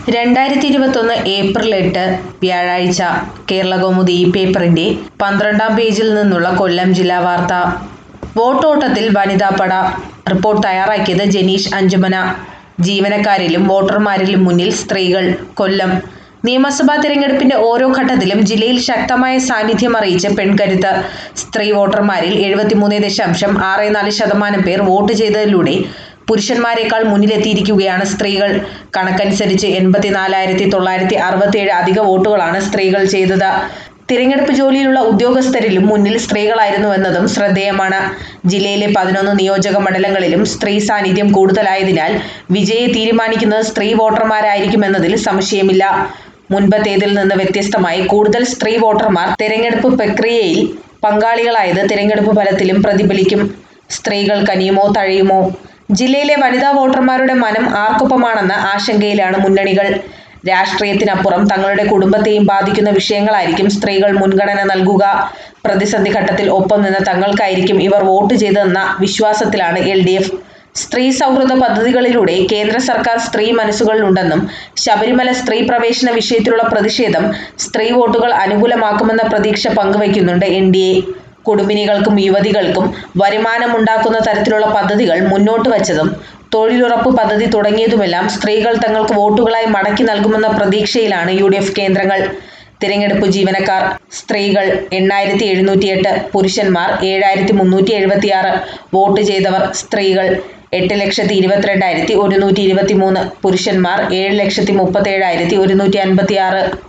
രണ്ടായിരത്തി ഇരുപത്തൊന്ന് ഏപ്രിൽ എട്ട് വ്യാഴാഴ്ച കേരളകൗമുദി ഈ പേപ്പറിന്റെ പന്ത്രണ്ടാം പേജിൽ നിന്നുള്ള കൊല്ലം ജില്ലാ വാർത്ത വോട്ടോട്ടത്തിൽ വനിതാപ്പട റിപ്പോർട്ട് തയ്യാറാക്കിയത് ജനീഷ് അഞ്ചുമന ജീവനക്കാരിലും വോട്ടർമാരിലും മുന്നിൽ സ്ത്രീകൾ കൊല്ലം നിയമസഭാ തിരഞ്ഞെടുപ്പിന്റെ ഓരോ ഘട്ടത്തിലും ജില്ലയിൽ ശക്തമായ സാന്നിധ്യം അറിയിച്ച് പെൺകരുത്ത് സ്ത്രീ വോട്ടർമാരിൽ എഴുപത്തിമൂന്ന് ദശാംശം ആറ് നാല് ശതമാനം പേർ വോട്ട് ചെയ്തതിലൂടെ പുരുഷന്മാരെക്കാൾ മുന്നിലെത്തിയിരിക്കുകയാണ് സ്ത്രീകൾ കണക്കനുസരിച്ച് എൺപത്തിനാലായിരത്തി തൊള്ളായിരത്തി അറുപത്തിയേഴ് അധിക വോട്ടുകളാണ് സ്ത്രീകൾ ചെയ്തത് തിരഞ്ഞെടുപ്പ് ജോലിയിലുള്ള ഉദ്യോഗസ്ഥരിലും മുന്നിൽ സ്ത്രീകളായിരുന്നുവെന്നതും ശ്രദ്ധേയമാണ് ജില്ലയിലെ പതിനൊന്ന് നിയോജക മണ്ഡലങ്ങളിലും സ്ത്രീ സാന്നിധ്യം കൂടുതലായതിനാൽ വിജയെ തീരുമാനിക്കുന്നത് സ്ത്രീ വോട്ടർമാരായിരിക്കുമെന്നതിൽ സംശയമില്ല മുൻപത്തേതിൽ നിന്ന് വ്യത്യസ്തമായി കൂടുതൽ സ്ത്രീ വോട്ടർമാർ തിരഞ്ഞെടുപ്പ് പ്രക്രിയയിൽ പങ്കാളികളായത് തിരഞ്ഞെടുപ്പ് ഫലത്തിലും പ്രതിഫലിക്കും സ്ത്രീകൾ കനിയുമോ തഴയുമോ ജില്ലയിലെ വനിതാ വോട്ടർമാരുടെ മനം ആർക്കൊപ്പമാണെന്ന ആശങ്കയിലാണ് മുന്നണികൾ രാഷ്ട്രീയത്തിനപ്പുറം തങ്ങളുടെ കുടുംബത്തെയും ബാധിക്കുന്ന വിഷയങ്ങളായിരിക്കും സ്ത്രീകൾ മുൻഗണന നൽകുക പ്രതിസന്ധി ഘട്ടത്തിൽ ഒപ്പം നിന്ന് തങ്ങൾക്കായിരിക്കും ഇവർ വോട്ട് ചെയ്തതെന്ന വിശ്വാസത്തിലാണ് എൽ ഡി എഫ് സ്ത്രീ സൗഹൃദ പദ്ധതികളിലൂടെ കേന്ദ്ര സർക്കാർ സ്ത്രീ മനസ്സുകളിലുണ്ടെന്നും ശബരിമല സ്ത്രീ പ്രവേശന വിഷയത്തിലുള്ള പ്രതിഷേധം സ്ത്രീ വോട്ടുകൾ അനുകൂലമാക്കുമെന്ന പ്രതീക്ഷ പങ്കുവയ്ക്കുന്നുണ്ട് എൻ ഡി എ കുടുംബിനികൾക്കും യുവതികൾക്കും വരുമാനമുണ്ടാക്കുന്ന തരത്തിലുള്ള പദ്ധതികൾ മുന്നോട്ട് വച്ചതും തൊഴിലുറപ്പ് പദ്ധതി തുടങ്ങിയതുമെല്ലാം സ്ത്രീകൾ തങ്ങൾക്ക് വോട്ടുകളായി മടക്കി നൽകുമെന്ന പ്രതീക്ഷയിലാണ് യു ഡി എഫ് കേന്ദ്രങ്ങൾ തിരഞ്ഞെടുപ്പ് ജീവനക്കാർ സ്ത്രീകൾ എണ്ണായിരത്തി എഴുന്നൂറ്റിയെട്ട് പുരുഷന്മാർ ഏഴായിരത്തി മുന്നൂറ്റി എഴുപത്തിയാറ് വോട്ട് ചെയ്തവർ സ്ത്രീകൾ എട്ട് ലക്ഷത്തി ഇരുപത്തിരണ്ടായിരത്തി ഒരുന്നൂറ്റി ഇരുപത്തി മൂന്ന് പുരുഷന്മാർ ഏഴ് ലക്ഷത്തി മുപ്പത്തേഴായിരത്തി ഒരുന്നൂറ്റി അൻപത്തി ആറ്